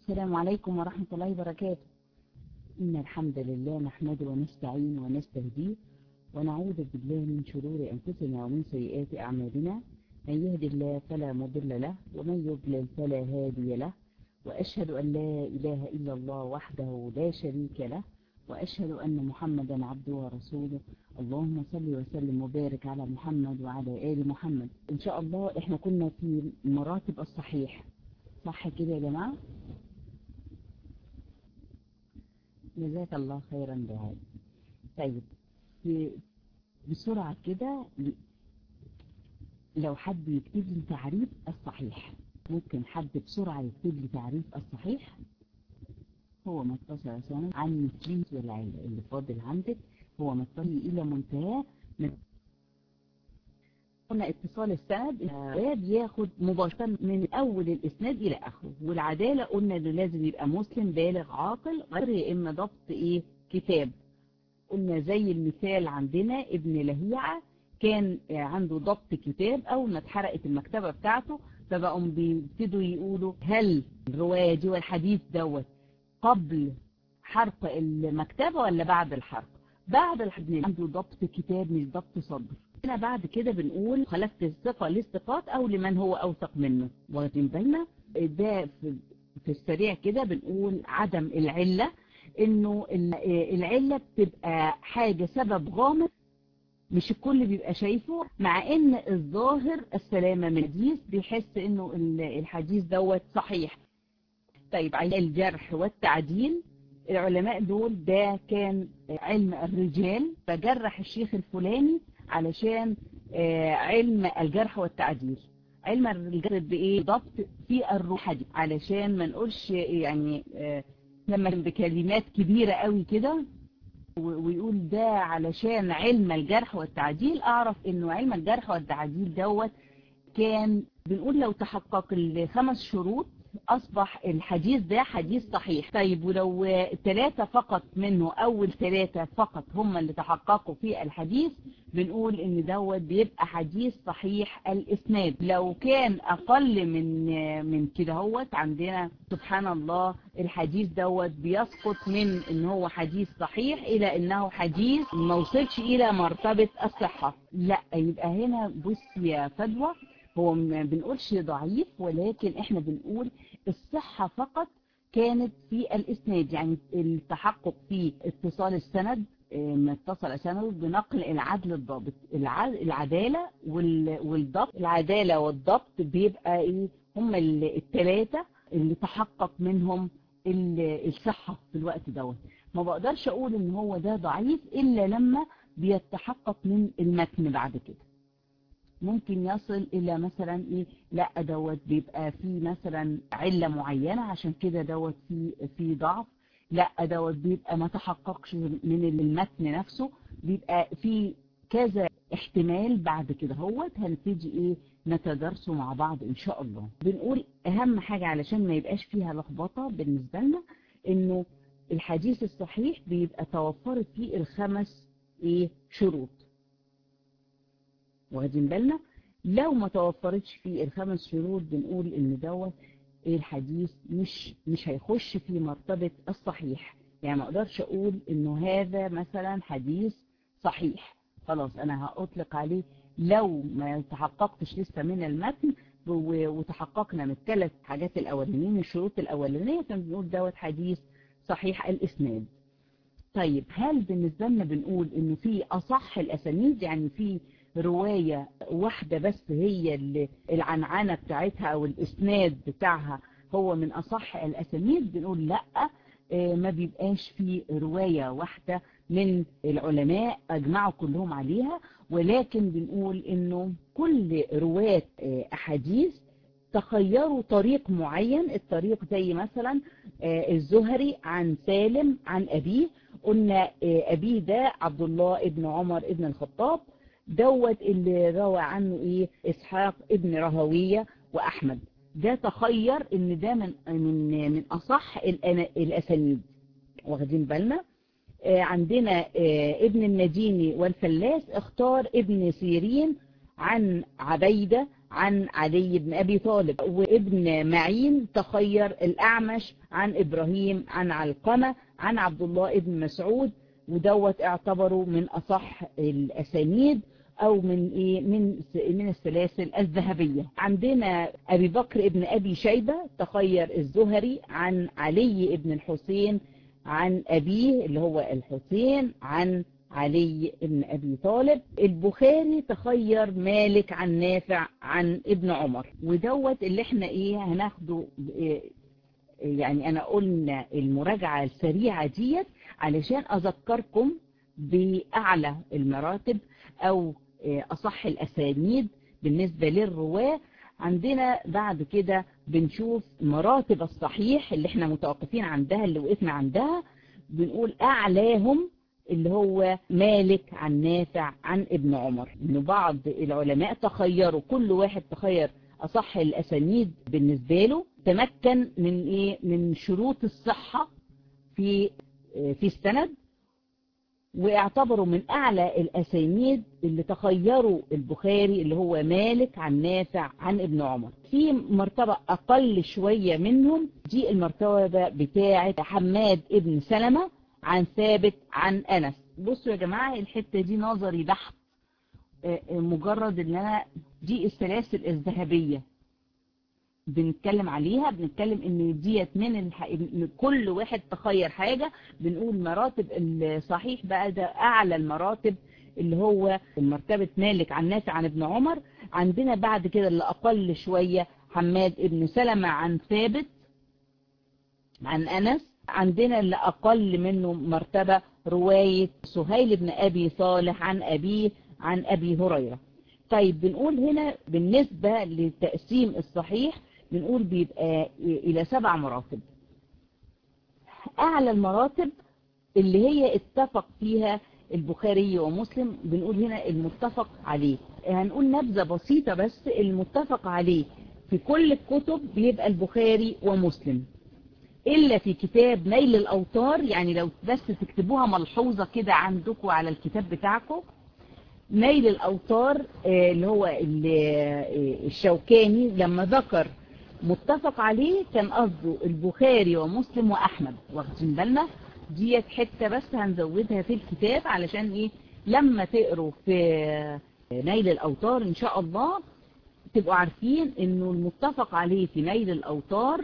السلام عليكم ورحمة الله وبركاته إن الحمد لله نحمده ونستعين ونستهديه ونعوذ بالله من شرور أنفسنا ومن سيئات أعمالنا من يهد الله فلا مضل له ومن يضلل فلا هادي له وأشهد أن لا إله إلا الله وحده لا شريك له وأشهد أن محمدا عبده ورسوله اللهم صل وسلم وبارك على محمد وعلى آل محمد إن شاء الله إحنا كنا في مراتب الصحيح صح كده يا جماعة جزاك الله خيرا بهذا طيب بسرعة كده لو حد يكتب لي تعريف الصحيح ممكن حد بسرعة يكتب لي تعريف الصحيح هو ما اتصل سنة عن مثلية والعلة اللي فاضل عندك هو ما اتصل إلى منتهى من قلنا اتصال السند الباب ياخد مباشرة من أول الإسناد إلى آخره والعدالة قلنا إنه لازم يبقى مسلم بالغ عاقل غير يا إما ضبط إيه كتاب قلنا زي المثال عندنا ابن لهيعة كان عنده ضبط كتاب أول ما اتحرقت المكتبة بتاعته فبقوا بيبتدوا يقولوا هل الرواية دي والحديث دوت قبل حرق المكتبة ولا بعد الحرق بعد الحديث عنده ضبط كتاب مش ضبط صدر هنا بعد كده بنقول خلفت الثقة للثقات او لمن هو اوثق منه واخدين بالنا ده في, في السريع كده بنقول عدم العلة انه العلة بتبقى حاجة سبب غامض مش الكل بيبقى شايفه مع ان الظاهر السلامة من الحديث بيحس انه الحديث دوت صحيح طيب على الجرح والتعديل العلماء دول ده كان علم الرجال فجرح الشيخ الفلاني علشان علم الجرح والتعديل علم الجرح بايه ضبط في الروح دي علشان ما نقولش يعني لما بكلمات كبيرة قوي كده ويقول ده علشان علم الجرح والتعديل اعرف انه علم الجرح والتعديل دوت كان بنقول لو تحقق الخمس شروط أصبح الحديث ده حديث صحيح طيب ولو ثلاثة فقط منه أول ثلاثة فقط هم اللي تحققوا في الحديث بنقول إن دوت بيبقى حديث صحيح الإسناد لو كان أقل من من كده هوت عندنا سبحان الله الحديث دوت بيسقط من إن هو حديث صحيح إلى إنه حديث ما وصلش إلى مرتبة الصحة لا يبقى هنا بص يا فدوى هو ما بنقولش ضعيف ولكن احنا بنقول الصحة فقط كانت في الاسناد يعني التحقق في اتصال السند ما اتصل سنده بنقل العدل الضابط العدالة والضبط العدالة والضبط بيبقى ايه هم الثلاثة اللي تحقق منهم الصحة في الوقت دوت ما بقدرش اقول ان هو ده ضعيف الا لما بيتحقق من المتن بعد كده ممكن يصل الى مثلا ايه لا دوت بيبقى في مثلا علة معينة عشان كده دوت في في ضعف لا دوت بيبقى ما تحققش من المتن نفسه بيبقى في كذا احتمال بعد كده هوت هنبتدي ايه نتدرسه مع بعض ان شاء الله بنقول اهم حاجة علشان ما يبقاش فيها لخبطة بالنسبة لنا انه الحديث الصحيح بيبقى توفرت فيه الخمس ايه شروط واخدين بالنا لو ما توفرتش فيه الخمس شروط بنقول ان دوت الحديث مش مش هيخش في مرتبة الصحيح يعني ما اقدرش اقول انه هذا مثلا حديث صحيح خلاص انا هاطلق عليه لو ما تحققتش لسه من المتن وتحققنا من الثلاث حاجات الاولانيين الشروط الاولانية فبنقول دوت حديث صحيح الاسناد طيب هل بالنسبة لنا بنقول انه في اصح الاسانيد يعني في رواية واحدة بس هي اللي العنعنة بتاعتها او الاسناد بتاعها هو من اصح الاسانيد بنقول لا ما بيبقاش في رواية واحدة من العلماء اجمعوا كلهم عليها ولكن بنقول انه كل رواة احاديث تخيروا طريق معين الطريق زي مثلا الزهري عن سالم عن ابيه قلنا ابيه ده عبد الله ابن عمر ابن الخطاب دوت اللي روى عنه ايه اسحاق ابن رهوية واحمد ده تخير ان ده من من من اصح الاسانيد واخدين بالنا عندنا ابن المديني والفلاس اختار ابن سيرين عن عبيدة عن علي بن أبي طالب وابن معين تخير الأعمش عن إبراهيم عن علقمة عن عبد الله بن مسعود ودوت اعتبروا من أصح الأسانيد أو من إيه من من السلاسل الذهبية عندنا أبي بكر ابن أبي شيبة تخير الزهري عن علي ابن الحسين عن أبيه اللي هو الحسين عن علي بن أبي طالب البخاري تخير مالك عن نافع عن ابن عمر ودوت اللي احنا ايه هناخده إيه يعني انا قلنا المراجعة السريعة ديت علشان اذكركم باعلى المراتب او اصح الاسانيد بالنسبة للرواة عندنا بعد كده بنشوف مراتب الصحيح اللي احنا متوقفين عندها اللي وقفنا عندها بنقول اعلاهم اللي هو مالك عن نافع عن ابن عمر ان بعض العلماء تخيروا كل واحد تخير اصح الاسانيد بالنسبة له تمكن من ايه من شروط الصحة في في السند واعتبروا من اعلى الاسانيد اللي تخيروا البخاري اللي هو مالك عن نافع عن ابن عمر في مرتبة اقل شوية منهم دي المرتبة بتاعة حماد ابن سلمة عن ثابت عن أنس بصوا يا جماعة الحتة دي نظري بحت مجرد ان انا دي السلاسل الذهبية بنتكلم عليها بنتكلم ان ديت من الح... إن كل واحد تخير حاجة بنقول مراتب الصحيح بقى ده اعلى المراتب اللي هو مرتبة مالك عن نافع عن ابن عمر عندنا بعد كده اللي اقل شوية حماد ابن سلمة عن ثابت عن انس عندنا اللي أقل منه مرتبة رواية سهيل بن أبي صالح عن أبيه عن أبي هريرة طيب بنقول هنا بالنسبة للتقسيم الصحيح بنقول بيبقى إلى سبع مراتب أعلى المراتب اللي هي اتفق فيها البخاري ومسلم بنقول هنا المتفق عليه هنقول نبذة بسيطة بس المتفق عليه في كل الكتب بيبقى البخاري ومسلم إلا في كتاب نيل الأوطار يعني لو بس تكتبوها ملحوظة كده عندكم على الكتاب بتاعكم نيل الأوطار اللي هو الشوكاني لما ذكر متفق عليه كان قصده البخاري ومسلم وأحمد واخدين بالنا ديت حتة بس هنزودها في الكتاب علشان إيه لما تقروا في نيل الأوطار إن شاء الله تبقوا عارفين إنه المتفق عليه في نيل الأوطار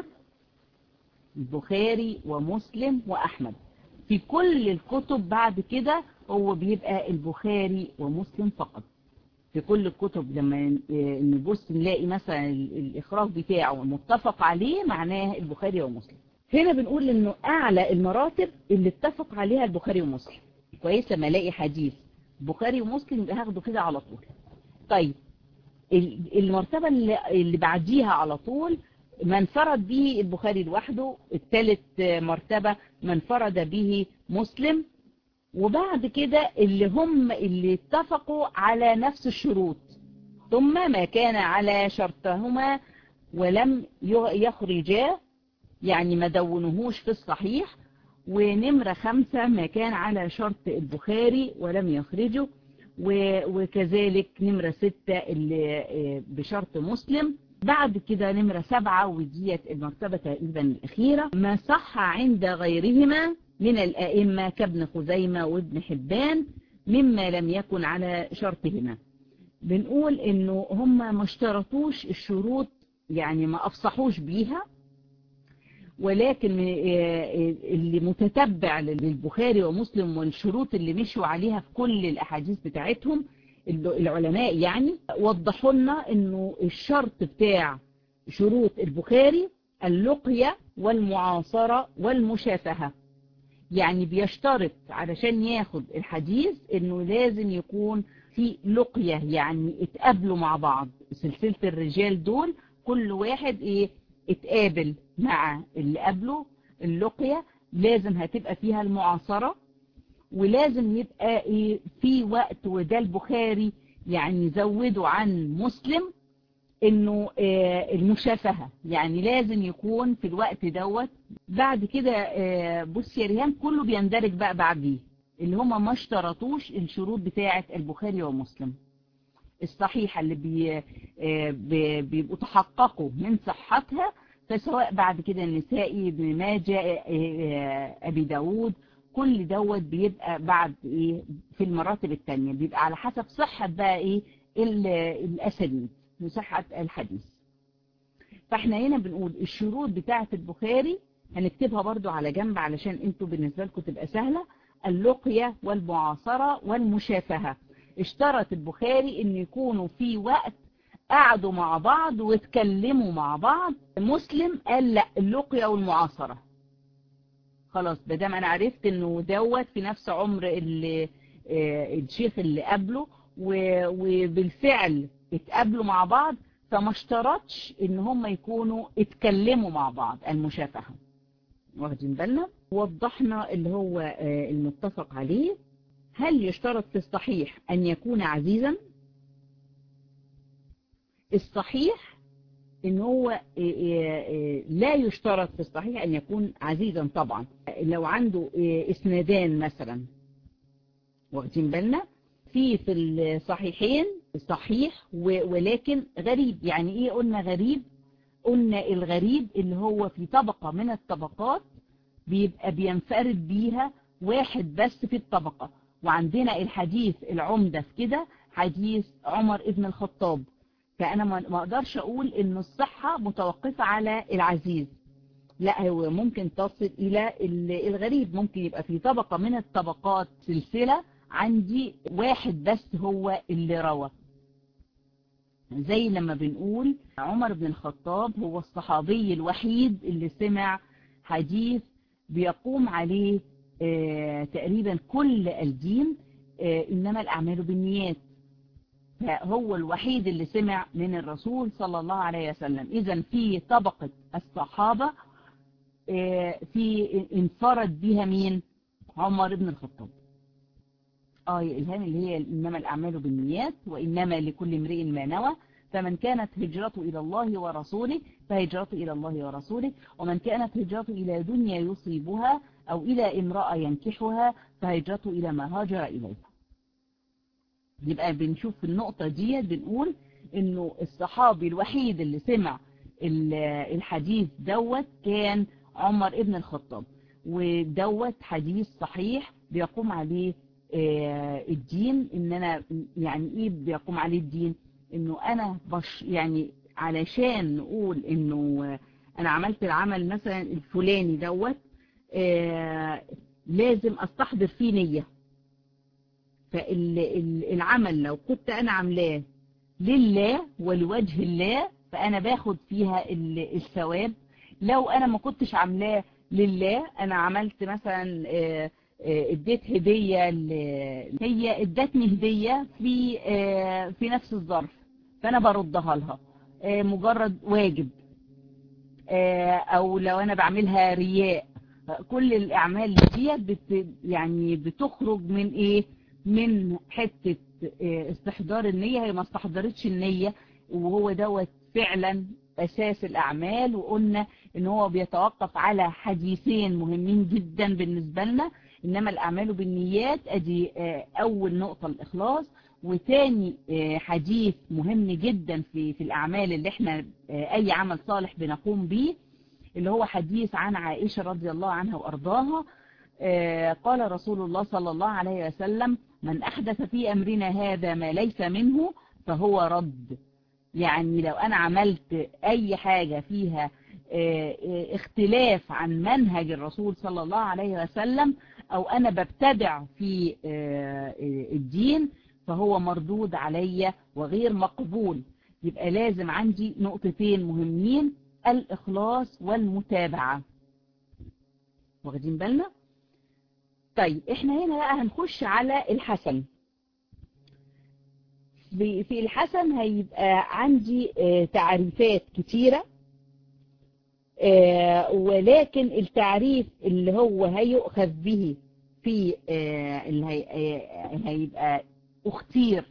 البخاري ومسلم وأحمد في كل الكتب بعد كده هو بيبقى البخاري ومسلم فقط في كل الكتب لما نبص نلاقي مثلا الإخراج بتاعه متفق عليه معناه البخاري ومسلم هنا بنقول انه اعلى المراتب اللي اتفق عليها البخاري ومسلم كويس لما الاقي حديث بخاري ومسلم يبقى هاخده كده على طول طيب المرتبة اللي بعديها على طول ما انفرد به البخاري لوحده الثالث مرتبة ما انفرد به مسلم وبعد كده اللي هم اللي اتفقوا على نفس الشروط ثم ما كان على شرطهما ولم يخرجا يعني ما دونهوش في الصحيح ونمرة خمسة ما كان على شرط البخاري ولم يخرجه وكذلك نمرة ستة اللي بشرط مسلم بعد كده نمرة سبعة وديت المرتبة تقريبا الأخيرة ما صح عند غيرهما من الأئمة كابن خزيمة وابن حبان مما لم يكن على شرطهما بنقول انه هم ما اشترطوش الشروط يعني ما افصحوش بيها ولكن اللي متتبع للبخاري ومسلم والشروط اللي مشوا عليها في كل الأحاديث بتاعتهم العلماء يعني وضحوا لنا انه الشرط بتاع شروط البخاري اللقية والمعاصرة والمشافهة يعني بيشترط علشان ياخد الحديث انه لازم يكون في لقية يعني اتقابلوا مع بعض سلسلة الرجال دول كل واحد ايه اتقابل مع اللي قبله اللقية لازم هتبقى فيها المعاصرة ولازم يبقى ايه في وقت وده البخاري يعني زودوا عن مسلم انه اه المشافهة يعني لازم يكون في الوقت دوت بعد كده اه بص يا ريهام كله بيندرج بقى بعديه اللي هم ما اشترطوش الشروط بتاعة البخاري ومسلم الصحيحة اللي بي بي بيبقوا تحققوا من صحتها فسواء بعد كده النسائي ابن ماجه أبي داود كل دوت بيبقى بعد إيه في المراتب التانية بيبقى على حسب صحة بقى إيه الأسانيد صحة الحديث فاحنا هنا بنقول الشروط بتاعة البخاري هنكتبها برضو على جنب علشان انتوا بالنسبة لكم تبقى سهلة اللقية والمعاصرة والمشافهة اشترط البخاري ان يكونوا في وقت قعدوا مع بعض واتكلموا مع بعض مسلم قال لا اللقية والمعاصرة خلاص بدام انا عرفت انه دوت في نفس عمر اللي الشيخ اللي قبله وبالفعل اتقابلوا مع بعض فما اشترطش ان هم يكونوا اتكلموا مع بعض المشافهة واخدين بالنا وضحنا اللي هو المتفق عليه هل يشترط في الصحيح ان يكون عزيزا الصحيح ان هو لا يشترط في الصحيح ان يكون عزيزا طبعا لو عنده اسنادان مثلا واخدين بالنا في في الصحيحين صحيح ولكن غريب يعني ايه قلنا غريب قلنا الغريب اللي هو في طبقة من الطبقات بيبقى بينفرد بيها واحد بس في الطبقة وعندنا الحديث العمدة في كده حديث عمر ابن الخطاب فأنا ما أقدرش أقول إن الصحة متوقفة على العزيز لا هو ممكن تصل إلى الغريب ممكن يبقى في طبقة من الطبقات سلسلة عندي واحد بس هو اللي روى زي لما بنقول عمر بن الخطاب هو الصحابي الوحيد اللي سمع حديث بيقوم عليه آه تقريبا كل الدين آه إنما الأعمال بالنيات فهو الوحيد اللي سمع من الرسول صلى الله عليه وسلم إذا في طبقة الصحابة آه في انفرد بها مين عمر بن الخطاب آه الهام اللي هي إنما الأعمال بالنيات وإنما لكل امرئ ما نوى فمن كانت هجرته إلى الله ورسوله فهجرته إلى الله ورسوله ومن كانت هجرته إلى دنيا يصيبها أو إلى امرأة ينكحها فهجرته إلى ما هاجر إليها يبقى بنشوف في النقطة دي بنقول إنه الصحابي الوحيد اللي سمع الحديث دوت كان عمر ابن الخطاب ودوت حديث صحيح بيقوم عليه الدين ان انا يعني ايه بيقوم عليه الدين انه انا بش يعني علشان نقول انه انا عملت العمل مثلا الفلاني دوت لازم استحضر فيه نية فالعمل لو كنت انا عاملاه لله ولوجه الله فانا باخد فيها الثواب لو انا ما كنتش عاملاه لله انا عملت مثلا اديت هدية هي ادتني هدية في في نفس الظرف فانا بردها لها مجرد واجب او لو انا بعملها رياء كل الاعمال دي بت يعني بتخرج من ايه من حتة استحضار النية هي ما استحضرتش النية وهو دوت فعلا اساس الاعمال وقلنا ان هو بيتوقف على حديثين مهمين جدا بالنسبة لنا إنما الأعمال بالنيات أدي أول نقطة الإخلاص وتاني حديث مهم جدا في في الأعمال اللي احنا أي عمل صالح بنقوم به اللي هو حديث عن عائشة رضي الله عنها وأرضاها قال رسول الله صلى الله عليه وسلم من أحدث في أمرنا هذا ما ليس منه فهو رد يعني لو أنا عملت أي حاجة فيها اختلاف عن منهج الرسول صلى الله عليه وسلم او انا ببتدع في الدين فهو مردود عليا وغير مقبول يبقى لازم عندي نقطتين مهمين الاخلاص والمتابعة واخدين بالنا طيب احنا هنا بقى هنخش على الحسن في الحسن هيبقى عندي تعريفات كتيرة ولكن التعريف اللي هو هيؤخذ به في اللي هيبقى اختير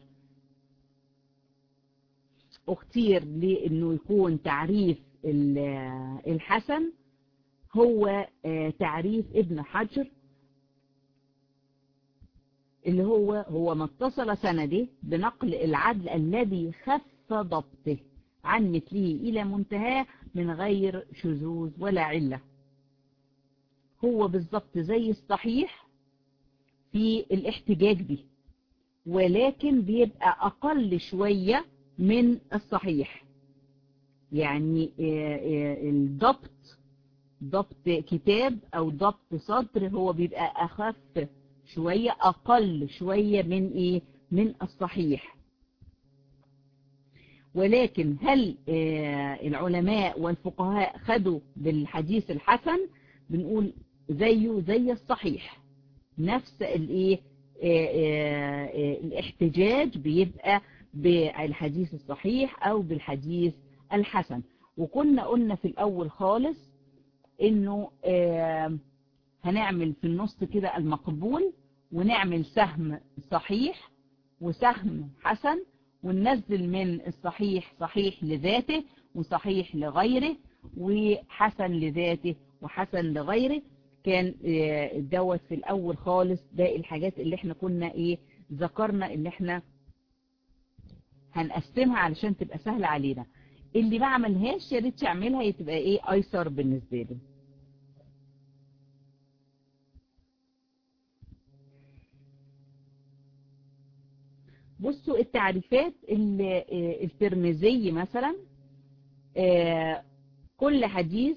اختير لانه يكون تعريف الحسن هو تعريف ابن حجر اللي هو هو ما اتصل سنده بنقل العدل الذي خف ضبطه عن مثله إلى منتهاه من غير شذوذ ولا علة هو بالضبط زي الصحيح في الاحتجاج به ولكن بيبقى أقل شوية من الصحيح يعني الضبط ضبط كتاب أو ضبط صدر هو بيبقى أخف شوية أقل شوية من إيه من الصحيح ولكن هل العلماء والفقهاء خدوا بالحديث الحسن بنقول زيه زي الصحيح نفس الايه الاحتجاج بيبقى بالحديث الصحيح او بالحديث الحسن وكنا قلنا في الاول خالص انه هنعمل في النص كده المقبول ونعمل سهم صحيح وسهم حسن وننزل من الصحيح صحيح لذاته وصحيح لغيره وحسن لذاته وحسن لغيره كان دوت في الاول خالص باقي الحاجات اللي احنا كنا ايه ذكرنا اللي احنا هنقسمها علشان تبقى سهلة علينا اللي ما عملهاش يا ريت يعملها هي تبقى ايه ايسر بالنسبة له بصوا التعريفات الترمذي مثلا كل حديث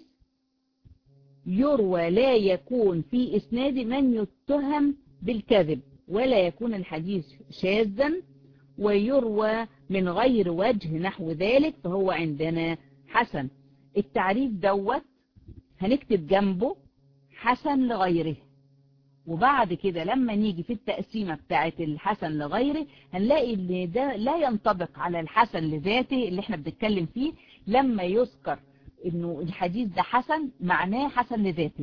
يروى لا يكون في إسناد من يتهم بالكذب ولا يكون الحديث شاذا ويروى من غير وجه نحو ذلك فهو عندنا حسن التعريف دوت هنكتب جنبه حسن لغيره وبعد كده لما نيجي في التقسيمة بتاعة الحسن لغيره هنلاقي ان ده لا ينطبق على الحسن لذاته اللي احنا بنتكلم فيه لما يذكر انه الحديث ده حسن معناه حسن لذاته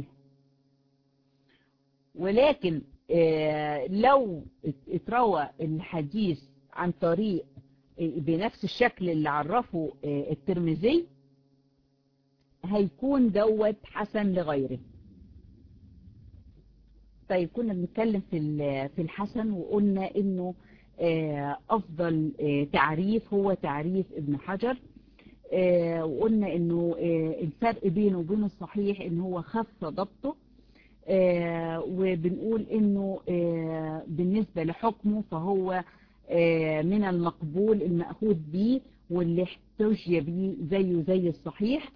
ولكن اه لو اتروى الحديث عن طريق بنفس الشكل اللي عرفه اه الترمذي هيكون دوت حسن لغيره طيب كنا بنتكلم في في الحسن وقلنا انه اه افضل تعريف هو تعريف ابن حجر آه وقلنا انه آه الفرق بينه وبين الصحيح ان هو خف ضبطه آه وبنقول انه بالنسبة لحكمه فهو من المقبول المأخوذ به واللي احتجي به زيه زي الصحيح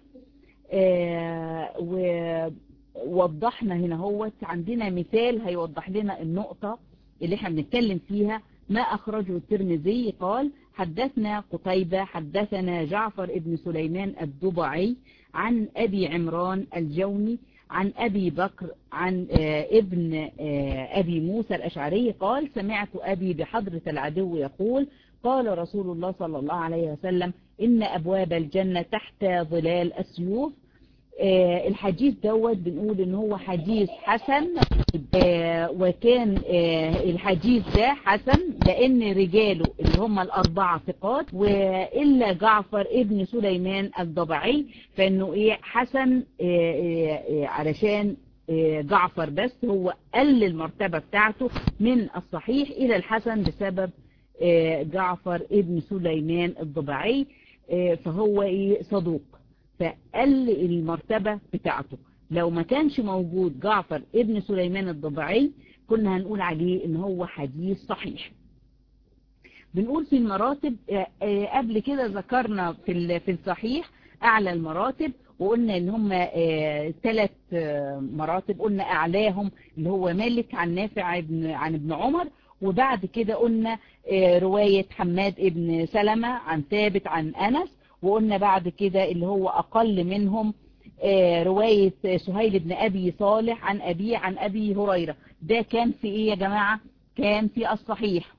ووضحنا هنا هو عندنا مثال هيوضح لنا النقطة اللي احنا بنتكلم فيها ما أخرجه الترمذي قال حدثنا قتيبة حدثنا جعفر ابن سليمان الضبعي عن أبي عمران الجوني عن أبي بكر عن ابن أبي موسى الأشعري قال سمعت أبي بحضرة العدو يقول قال رسول الله صلى الله عليه وسلم إن أبواب الجنة تحت ظلال السيوف آه الحديث دوت بنقول ان هو حديث حسن آه وكان آه الحديث ده حسن لان رجاله اللي هم الاربعة ثقات والا جعفر ابن سليمان الضبعي فانه ايه حسن علشان جعفر بس هو قل المرتبة بتاعته من الصحيح الى الحسن بسبب جعفر ابن سليمان الضبعي فهو ايه صدوق فقل المرتبة بتاعته لو ما كانش موجود جعفر ابن سليمان الضبعي كنا هنقول عليه ان هو حديث صحيح بنقول في المراتب قبل كده ذكرنا في في الصحيح اعلى المراتب وقلنا ان هم ثلاث مراتب قلنا اعلاهم اللي هو مالك عن نافع ابن عن ابن عمر وبعد كده قلنا رواية حماد ابن سلمة عن ثابت عن انس وقلنا بعد كده اللي هو أقل منهم رواية سهيل بن أبي صالح عن أبي عن أبي هريرة ده كان في إيه يا جماعة كان في الصحيح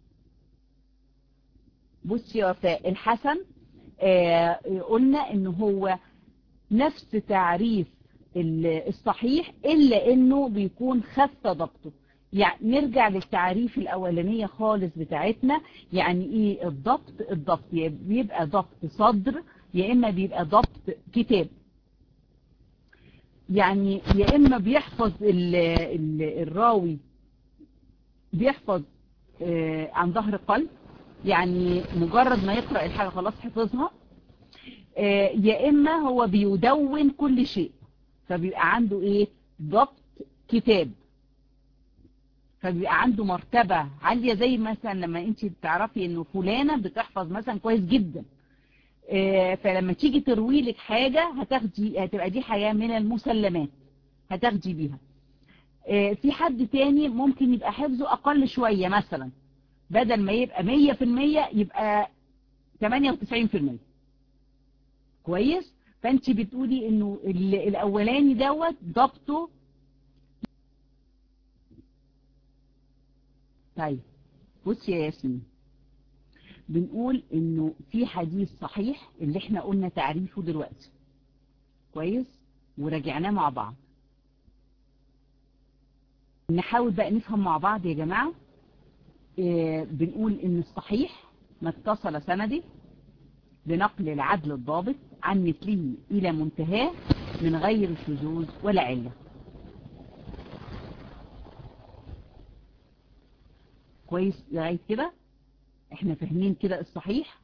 بص يا وفاء الحسن قلنا إن هو نفس تعريف الصحيح إلا إنه بيكون خف ضبطه يعني نرجع للتعريف الأولانية خالص بتاعتنا يعني ايه الضبط الضبط بيبقى ضبط صدر يا إما بيبقى ضبط كتاب يعني يا إما بيحفظ ال ال الراوي بيحفظ عن ظهر قلب يعني مجرد ما يقرأ الحاجة خلاص حفظها يا إما هو بيدون كل شيء فبيبقى عنده إيه ضبط كتاب فبيبقى عنده مرتبة عالية زي مثلا لما انت تعرفي انه فلانة بتحفظ مثلا كويس جدا فلما تيجي تروي لك حاجة هتاخدي هتبقى دي حياة من المسلمات هتاخدي بيها في حد تاني ممكن يبقى حفظه اقل شوية مثلا بدل ما يبقى مية في المية يبقى تمانية وتسعين في المية كويس فانت بتقولي انه الاولاني دوت ضبطه طيب بص يا ياسمين بنقول انه في حديث صحيح اللي احنا قلنا تعريفه دلوقتي كويس وراجعناه مع بعض نحاول بقى نفهم مع بعض يا جماعة اه بنقول ان الصحيح ما اتصل سندي بنقل العدل الضابط عن مثله الى منتهاه من غير شذوذ ولا علة كويس لغاية كده احنا فاهمين كده الصحيح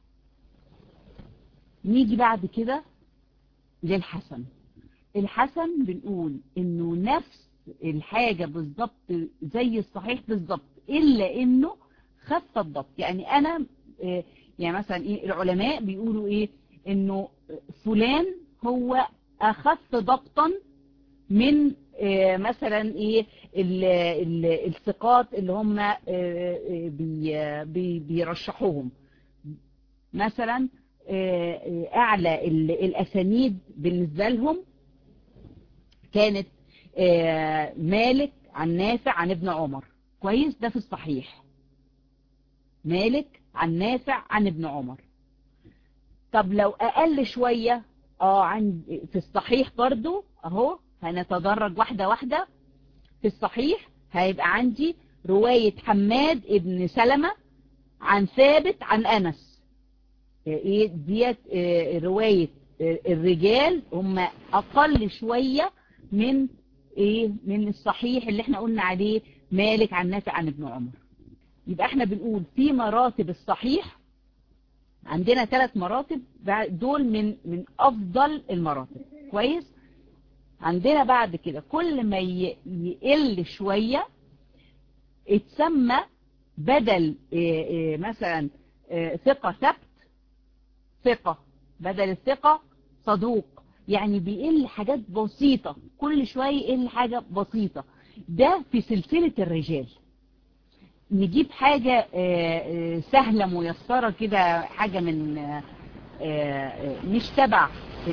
نيجي بعد كده للحسن الحسن بنقول انه نفس الحاجة بالظبط زي الصحيح بالظبط الا انه خف الضبط يعني انا اه يعني مثلا ايه العلماء بيقولوا ايه انه فلان هو اخف ضبطا من اه مثلا ايه ال ال الثقات اللي هم اه بي بي بيرشحوهم مثلا اعلى الاسانيد بالنسبة لهم كانت مالك عن نافع عن ابن عمر كويس ده في الصحيح مالك عن نافع عن ابن عمر طب لو اقل شوية اه عن في الصحيح برضو اهو هنتدرج واحدة واحدة في الصحيح هيبقى عندي رواية حماد ابن سلمة عن ثابت عن انس ايه ديت اه رواية الرجال هم اقل شوية من ايه من الصحيح اللي احنا قلنا عليه مالك عن نافع عن ابن عمر يبقى احنا بنقول في مراتب الصحيح عندنا ثلاث مراتب دول من من افضل المراتب كويس عندنا بعد كده كل ما يقل شوية اتسمى بدل ايه ايه مثلا ايه ثقة ثبت ثقة بدل الثقة صدوق يعني بيقل حاجات بسيطة كل شوية يقل حاجة بسيطة ده في سلسلة الرجال نجيب حاجة سهلة ميسرة كده حاجة من مش تبع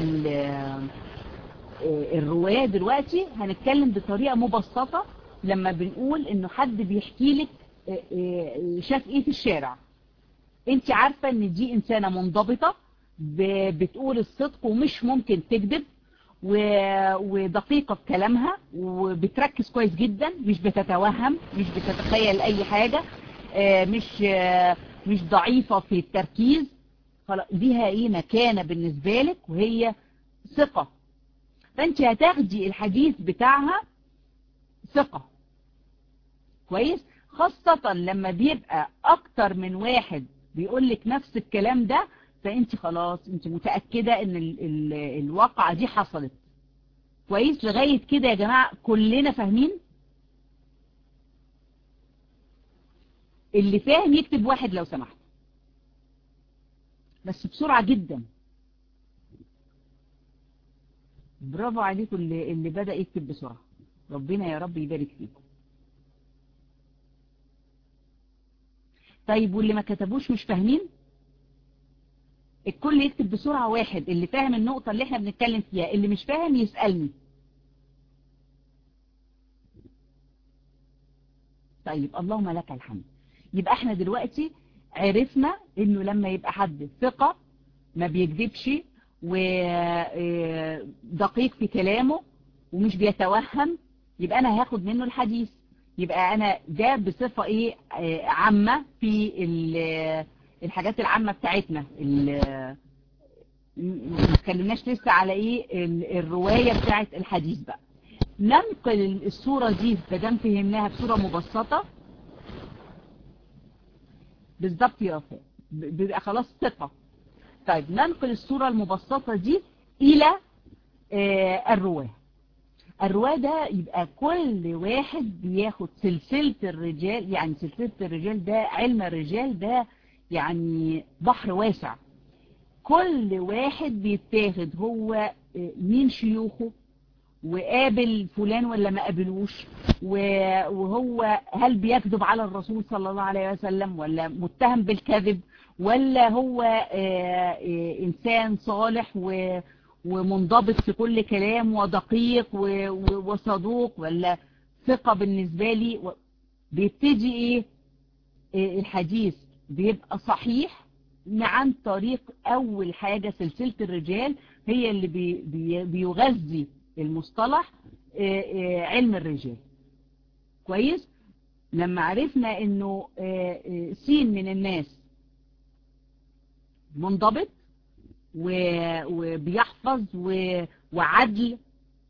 الرواية دلوقتي هنتكلم بطريقة مبسطة لما بنقول انه حد بيحكي لك شاف ايه في الشارع انت عارفة ان دي انسانة منضبطة بتقول الصدق ومش ممكن تكذب ودقيقة في كلامها وبتركز كويس جدا مش بتتوهم مش بتتخيل اي حاجة مش مش ضعيفة في التركيز ليها ايه مكانة بالنسبة لك وهي ثقة فانت هتاخدي الحديث بتاعها ثقة كويس خاصة لما بيبقى اكتر من واحد بيقول لك نفس الكلام ده فانت خلاص انت متأكدة ان ال ال الواقعة دي حصلت كويس لغاية كده يا جماعة كلنا فاهمين اللي فاهم يكتب واحد لو سمحت بس بسرعة جدا برافو عليكم اللي, اللي بدأ يكتب بسرعة ربنا يا رب يبارك فيكم طيب واللي ما كتبوش مش فاهمين الكل يكتب بسرعة واحد اللي فاهم النقطة اللي احنا بنتكلم فيها اللي مش فاهم يسألني طيب اللهم لك الحمد يبقى احنا دلوقتي عرفنا انه لما يبقى حد ثقة ما بيكذبش ودقيق في كلامه ومش بيتوهم يبقى انا هاخد منه الحديث يبقى انا ده بصفة ايه عامة في الحاجات العامة بتاعتنا ما اتكلمناش لسه على ايه الرواية بتاعت الحديث بقى ننقل الصورة دي بدم فهمناها بصورة مبسطة بالظبط يا وفاء بيبقى خلاص ثقة طيب ننقل الصورة المبسطة دي إلى آه الرواه الرواه ده يبقى كل واحد بياخد سلسلة الرجال يعني سلسلة الرجال ده علم الرجال ده يعني بحر واسع كل واحد بيتاخد هو مين شيوخه وقابل فلان ولا ما قابلوش وهو هل بيكذب على الرسول صلى الله عليه وسلم ولا متهم بالكذب ولا هو إنسان صالح ومنضبط في كل كلام ودقيق وصدوق ولا ثقة بالنسبة لي بيبتدي ايه الحديث بيبقى صحيح عن طريق اول حاجة سلسلة الرجال هي اللي بي بي بيغذي المصطلح علم الرجال كويس لما عرفنا انه سين من الناس منضبط وبيحفظ وعدل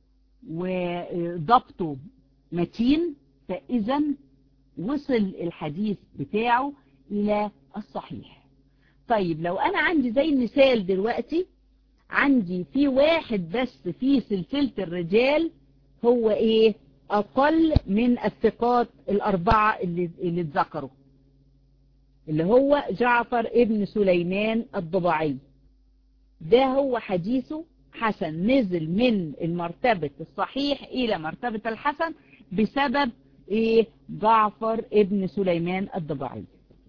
وضبطه متين فإذا وصل الحديث بتاعه إلى الصحيح طيب لو أنا عندي زي المثال دلوقتي عندي في واحد بس في سلسلة الرجال هو إيه أقل من الثقات الأربعة اللي, اللي اتذكروا اللي هو جعفر ابن سليمان الضبعي ده هو حديثه حسن نزل من المرتبة الصحيح إلى مرتبة الحسن بسبب إيه جعفر ابن سليمان الضبعي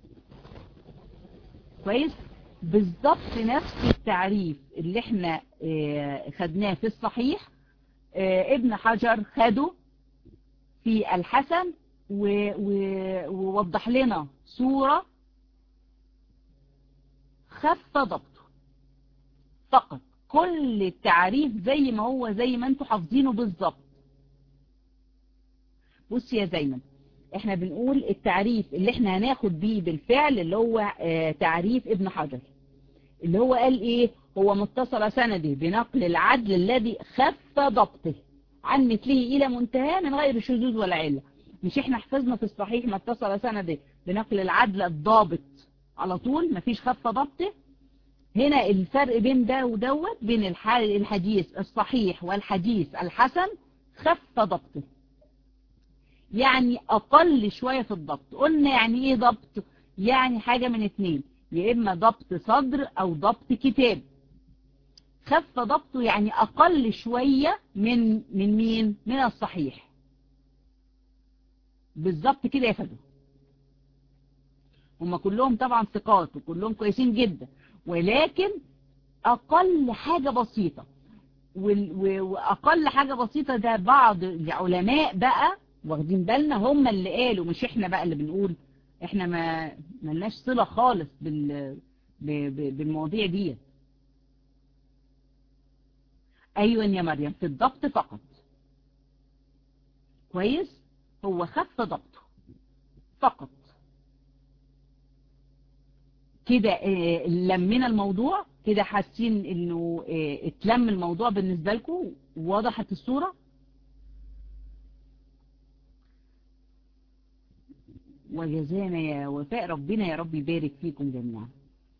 كويس بالضبط نفس التعريف اللي احنا اه خدناه في الصحيح اه ابن حجر خده في الحسن ووضح لنا صورة خف ضبطه فقط كل التعريف زي ما هو زي ما انتوا حافظينه بالظبط بص يا زينب احنا بنقول التعريف اللي احنا هناخد بيه بالفعل اللي هو اه تعريف ابن حجر اللي هو قال ايه هو متصل سنده بنقل العدل الذي خف ضبطه عن مثله الى منتهى من غير شذوذ ولا علة مش احنا حفظنا في الصحيح ما اتصل سنده بنقل العدل الضابط على طول مفيش خف ضبطه هنا الفرق بين ده ودوت بين الحديث الصحيح والحديث الحسن خف ضبطه يعني اقل شوية في الضبط قلنا يعني ايه ضبط يعني حاجة من اتنين يا اما ضبط صدر او ضبط كتاب خف ضبطه يعني اقل شوية من من مين من الصحيح بالظبط كده يا فندم هم كلهم طبعا ثقات وكلهم كويسين جدا ولكن اقل حاجة بسيطة واقل حاجة بسيطة ده بعض العلماء بقى واخدين بالنا هم اللي قالوا مش احنا بقى اللي بنقول احنا ما ملناش صلة خالص بال بالمواضيع دي ايوه يا مريم في الضبط فقط كويس هو خف ضبطه فقط كده لمنا الموضوع كده حاسين انه اتلم الموضوع بالنسبة لكم وضحت الصورة وجزانا يا وفاء ربنا يا رب يبارك فيكم جميعا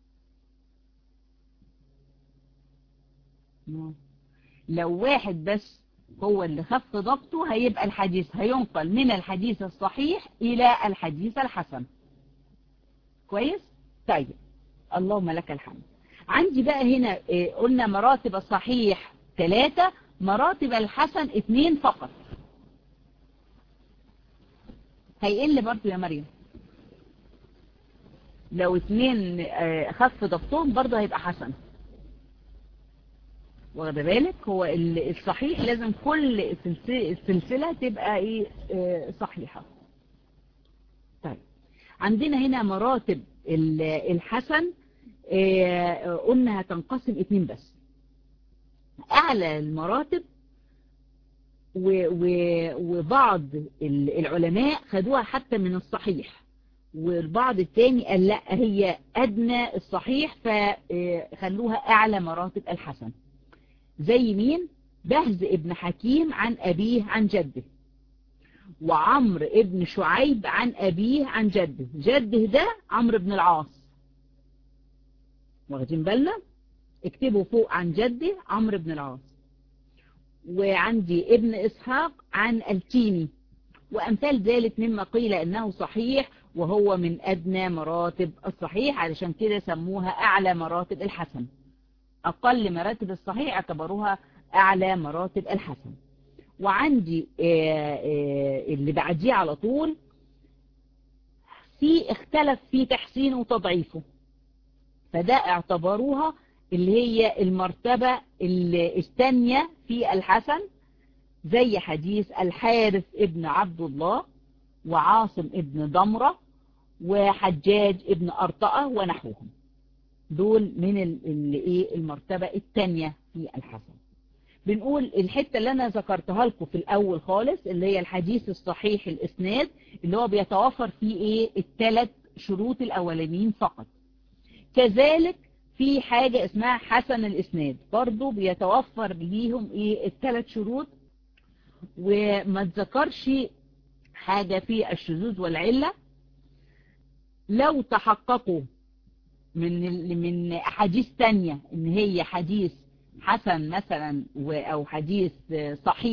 لو واحد بس هو اللي خف ضبطه هيبقى الحديث هينقل من الحديث الصحيح إلى الحديث الحسن كويس؟ طيب اللهم لك الحمد عندي بقى هنا قلنا مراتب الصحيح ثلاثة مراتب الحسن اثنين فقط هيقل برضو يا مريم لو اتنين خف ضبطهم برضو هيبقى حسن واخد بالك هو الصحيح لازم كل السلسلة تبقى ايه صحيحة طيب عندنا هنا مراتب الحسن قلنا هتنقسم اتنين بس اعلى المراتب وبعض العلماء خدوها حتى من الصحيح والبعض الثاني قال لا هي أدنى الصحيح فخلوها أعلى مراتب الحسن زي مين بهز ابن حكيم عن أبيه عن جده وعمرو ابن شعيب عن أبيه عن جده جده ده عمرو بن العاص واخدين بالنا اكتبوا فوق عن جده عمرو بن العاص وعندي ابن إسحاق عن التيني وأمثال ذلك مما قيل أنه صحيح وهو من أدنى مراتب الصحيح علشان كده سموها أعلى مراتب الحسن أقل مراتب الصحيح اعتبروها أعلى مراتب الحسن وعندي اللي بعديه على طول في اختلف في تحسينه وتضعيفه فده اعتبروها اللي هي المرتبة الثانية في الحسن زي حديث الحارث ابن عبد الله وعاصم ابن ضمرة وحجاج ابن أرطأة ونحوهم دول من الايه المرتبة الثانية في الحسن بنقول الحتة اللي أنا ذكرتها لكم في الأول خالص اللي هي الحديث الصحيح الإسناد اللي هو بيتوفر فيه إيه الثلاث شروط الأولانيين فقط كذلك في حاجة اسمها حسن الإسناد برضو بيتوفر ليهم إيه الثلاث شروط وما تذكرش حاجة في الشذوذ والعلة لو تحققوا من من أحاديث تانية إن هي حديث حسن مثلا أو حديث صحيح